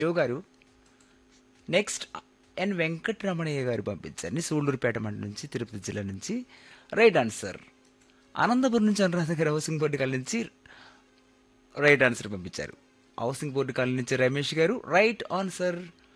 శివ గారు నెక్స్ట్ ఎన్ వెంకటరమణయ్య గారు పంపించారు సూళ్ళూరుపేట మండలం నుంచి తిరుపతి జిల్లా నుంచి రైట్ ఆన్సర్ అనంతపురం నుంచి Anuradha garu housing board colony నుంచి రైట్ ఆన్సర్ పంపించారు హౌసింగ్ బోర్డు కాలనీ నుంచి రమేష్ గారు రైట్ ఆన్సర్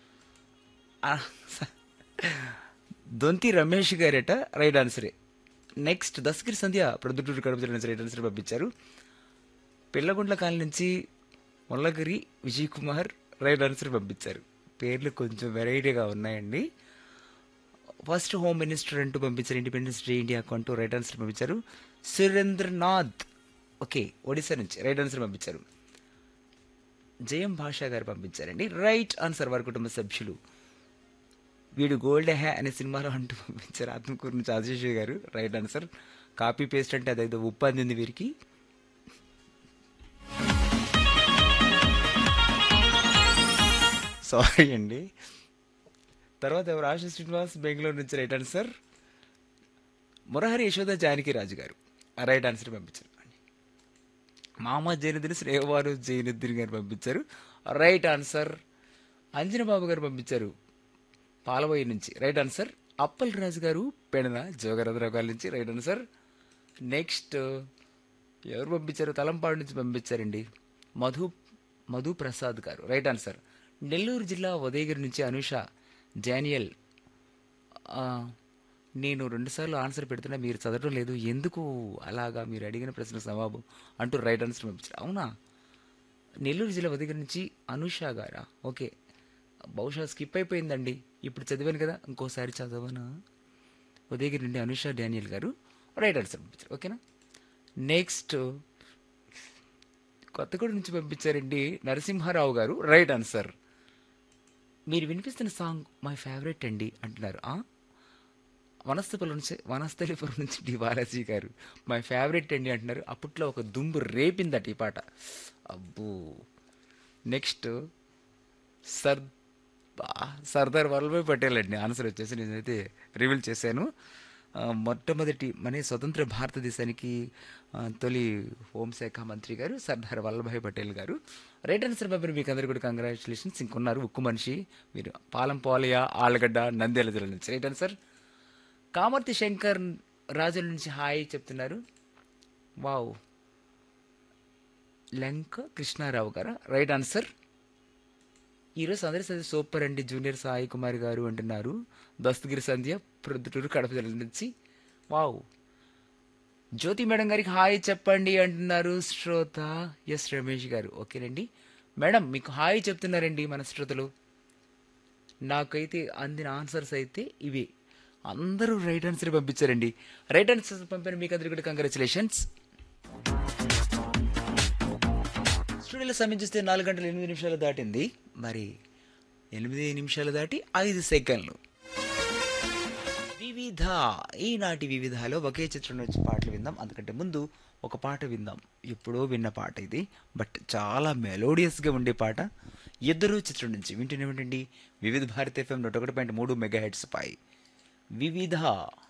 దొంతి రమేష్ గారట రైట్ ఆన్సరే నెక్స్ట్ దస్గిరి సంధ్య ప్రొద్దుటూరు కడప జిల్లా నుంచి రైట్ ఆన్సర్ పంపించారు పిల్లగుండ్ల కాలనీ నుంచి ముల్లగిరి విజయ్ కుమార్ రైట్ ఆన్సర్ పంపించారు పేర్లు కొంచెం వెరైటీగా ఉన్నాయండి ఫస్ట్ హోమ్ మినిస్టర్ అంటూ పంపించారు ఇండిపెండెన్స్ డే ఇండియా అంటూ రైట్ ఆన్సర్ పంపించారు సురేంద్రనాథ్ ఓకే ఒడిశా నుంచి రైట్ ఆన్సర్ పంపించారు జయం భాషా గారు పంపించారండి రైట్ ఆన్సర్ వారి కుటుంబ సభ్యులు వీడు గోల్డ్ హ్యా అనే సినిమాలో అంటూ పంపించారు ఆత్మకూరు నుంచి ఆశీష్ గారు రైట్ ఆన్సర్ కాపీ పేస్ట్ అంటే అదేదో ఉప్పు అందింది వీరికి సారీ అండి తర్వాత ఎవరు ఆశా శ్రీనివాస్ బెంగళూరు నుంచి right answer Murahari Yashoda Janaki Raju garu right answer పంపించారు మామ జైనుద్దీన్ శ్రేయవారు జైనుద్దీన్ గారు పంపించారు రైట్ ఆన్సర్ అంజన బాబు గారు పంపించారు పాలవయ్య నుంచి రైట్ ఆన్సర్ అప్పల్ రాజు గారు పెడన జోగరాజరావు గారి నుంచి రైట్ ఆన్సర్ నెక్స్ట్ ఎవరు పంపించారు తలంపాడు నుంచి పంపించారండి మధు మధు ప్రసాద్ గారు రైట్ ఆన్సర్ నెల్లూరు జిల్లా ఉదయగిరి నుంచి అనుష జానియల్ ఆ, నేను రెండుసార్లు ఆన్సర్ పెడుతున్నా మీరు చదవడం లేదు ఎందుకు అలాగా మీరు అడిగిన ప్రశ్న జవాబు అంటూ రైట్ ఆన్సర్ పంపించారు అవునా నెల్లూరు జిల్లా ఉదయగిరి నుంచి అనుష గారా ఓకే బహుశా స్కిప్ అయిపోయిందండి ఇప్పుడు చదివాను కదా ఇంకోసారి చదవనా ఉదయగిరి నుండి Anusha Daniel garu right answer పంపించారు ఓకేనా నెక్స్ట్ కొత్తగూడ నుంచి పంపించారండి నరసింహారావు గారు రైట్ ఆన్సర్ మీరు వినిపిస్తున్న సాంగ్ మై ఫేవరెట్ అండి అంటున్నారు ఆ? వనస్థలిపురం నుంచి వనస్థలిపురం నుంచి డి బాలాజీ గారు మై ఫేవరెట్ అండి అంటున్నారు అప్పట్లో ఒక దుమ్ము రేపిందట ఈ పాట అబ్బో నెక్స్ట్ సర్ బా, సర్దార్ వల్లభాయ్ పటేల్ అండి ఆన్సర్ వచ్చేసి నేనైతే రివీల్ చేశాను ఆ, మొట్టమొదటి మన స్వతంత్ర భారతదేశానికి ఆ, తొలి హోంశాఖ మంత్రి గారు సర్దార్ వల్లభాయ్ పటేల్ గారు రైట్ ఆన్సర్ బాబు మీకు అందరికీ కూడా కంగ్రాచులేషన్స్ ఇంకొన్నారు ఉక్కు మనిషి మీరు పాలం పోలయ ఆలగడ్డ నంద్యాల జిల్లా నుంచి రైట్ ఆన్సర్ కామర్తి శంకర్ రాజుల నుంచి హాయ్ చెప్తున్నారు వావ్ లంక కృష్ణారావు గారా రైట్ ఆన్సర్ ఈరోజు అందరి సంధ్య సూపర్ అండి జూనియర్ సాయి కుమార్ గారు అంటున్నారు దస్తగిరి సంధ్య ప్రొద్దుటూరు కడప జిల్లా నుంచి వావ్ జ్యోతి మేడం గారికి హాయ్ చెప్పండి అంటున్నారు శ్రోత ఎస్ రమేష్ గారు ఓకేనండి మేడం మీకు హాయ్ చెప్తున్నారండి మన శ్రోతలు నాకైతే అందిన ఆన్సర్స్ అయితే ఇవి అందరూ రైట్ ఆన్సర్ పంపించారండి రైట్ ఆన్సర్ పంపిన మీకు అందరికీ కూడా కంగ్రాచులేషన్స్ స్టూడియోలో సమయం చూస్తే నాలుగు గంటల ఎనిమిది నిమిషాలు దాటింది మరి ఎనిమిది నిమిషాలు దాటి ఐదు సెకండ్లు వివిధ ఈనాటి వివిధలో ఒకే చిత్రం నుంచి పాటలు విందాం అందుకంటే ముందు ఒక పాట విందాం ఎప్పుడో విన్న పాట ఇది బట్ చాలా మెలోడియస్గా ఉండే పాట ఇద్దరు చిత్రం నుంచి వింటూనే ఉండండి వివిధ భారత ఎఫ్ఎం నూట ఒకటి పాయింట్ మూడు మెగా హెడ్స్ పై వివిధ